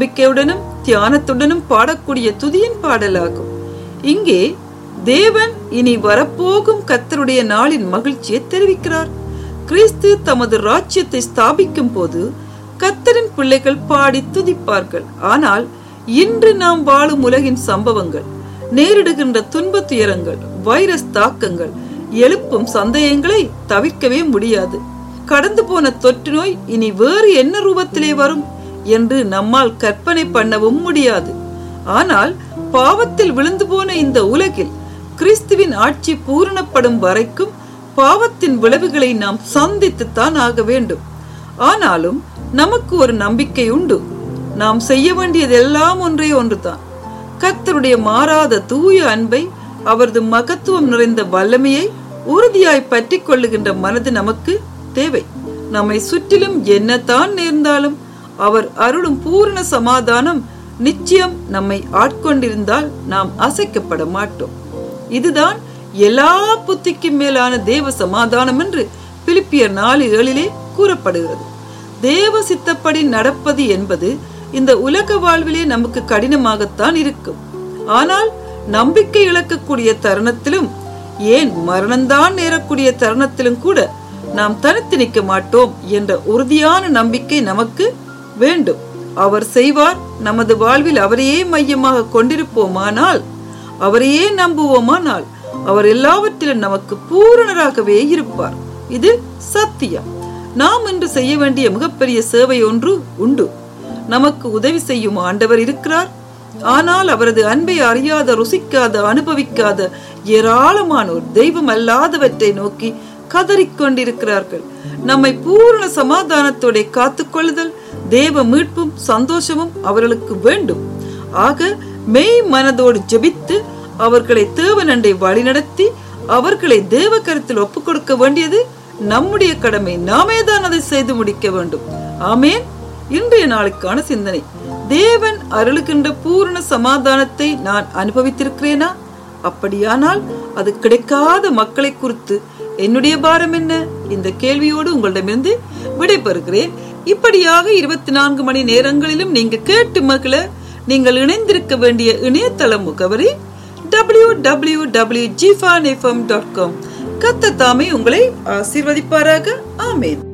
நம்பிக்கையுடனும் தியானத்துடனும் பாடக்கூடிய துதியின் பாடலாகும் இங்கே தேவன் இனி வரப்போகும் கத்தருடைய நாளின் மகிழ்ச்சியை தெரிவிக்கிறார் கிறிஸ்து தமது ராஜ்யத்தை ஸ்தாபிக்கும் போது கத்தரின் பிள்ளைகள் பாடி துதிப்பார்கள் ஆனால் இன்று நாம் வாழும் உலகின் சம்பவங்கள் நேரிடுகின்ற துன்ப துயரங்கள் வைரஸ் தாக்கங்கள் எழுப்பும் சந்தேகங்களை தவிர்க்கவே முடியாது கடந்து போன தொற்று நோய் இனி வேறு என்ன ரூபத்திலே வரும் என்று நம்மால் கற்பனை பண்ணவும் முடியாது ஆனால் பாவத்தில் விழுந்து போன இந்த உலகில் கிறிஸ்துவின் ஆட்சி பூரணப்படும் வரைக்கும் பாவத்தின் விளைவுகளை நாம் சந்தித்துத்தான் ஆக வேண்டும் ஆனாலும் நமக்கு ஒரு நம்பிக்கை உண்டு நாம் செய்ய வேண்டியதெல்லாம் ஒன்றே ஒன்றுதான் கர்த்தருடைய மாறாத தூய அன்பை அவரது மகத்துவம் நிறைந்த வல்லமையை உறுதியாய் பற்றி கொள்ளுகின்ற மனது நமக்கு தேவை நம்மை சுற்றிலும் என்னத்தான் நேர்ந்தாலும் அவர் அருளும் பூரண சமாதானம் நிச்சயம் நம்மை ஆட்கொண்டிருந்தால் நாம் அசைக்கப்பட மாட்டோம் இதுதான் எல்லா புத்திக்கும் மேலான தேவ சமாதானம் என்று பிலிப்பியர் நாலு ஏழிலே கூறப்படுகிறது தேவ சித்தப்படி நடப்பது என்பது இந்த உலக வாழ்விலே நமக்கு கடினமாகத்தான் இருக்கும் ஆனால் நம்பிக்கை இழக்கக்கூடிய தருணத்திலும் ஏன் மரணம்தான் நேரக்கூடிய தருணத்திலும் கூட நாம் தனித்து நிற்க மாட்டோம் என்ற உறுதியான நம்பிக்கை நமக்கு வேண்டும் அவர் செய்வார் நமது வாழ்வில் அவரையே மையமாக கொண்டிருப்போமானால் அவரையே நம்புவோமானால் அவர் எல்லாவற்றிலும் நமக்கு பூரணராகவே இருப்பார் இது சத்தியம் நாம் இன்று செய்ய வேண்டிய மிகப்பெரிய சேவை ஒன்று உண்டு நமக்கு உதவி செய்யும் ஆண்டவர் இருக்கிறார் ஆனால் அவரது அன்பை அறியாத ருசிக்காத அனுபவிக்காத ஏராளமானோர் தெய்வம் அல்லாதவற்றை நோக்கி கதறிக்கொண்டிருக்கிறார்கள் நம்மை பூரண சமாதானத்தோட காத்துக்கொள்ளுதல் தேவ மீட்பும் சந்தோஷமும் அவர்களுக்கு வேண்டும் ஆக மெய் மனதோடு ஜெபித்து அவர்களை தேவனண்டை வழிநடத்தி அவர்களை தேவ கருத்தில் ஒப்புக் கொடுக்க வேண்டியது நம்முடைய கடமை நாமே தான் அதை செய்து முடிக்க வேண்டும் ஆமேன் இன்றைய நாளுக்கான சிந்தனை தேவன் அருளுகின்ற பூரண சமாதானத்தை நான் அனுபவித்திருக்கிறேனா அப்படியானால் அது கிடைக்காத மக்களை குறித்து என்னுடைய பாரம் என்ன இந்த கேள்வியோடு உங்களிடமிருந்து விடைபெறுகிறேன் இப்படியாக இருபத்தி நான்கு மணி நேரங்களிலும் நீங்க கேட்டு மகள நீங்கள் இணைந்திருக்க வேண்டிய இணையதள முகவரி டபிள்யூ டபிள்யூ டபிள்யூ ஜிஃபான் எஃப்எம் டாட் காம் கத்த தாமே உங்களை ஆசீர்வதிப்பாராக ஆமேன்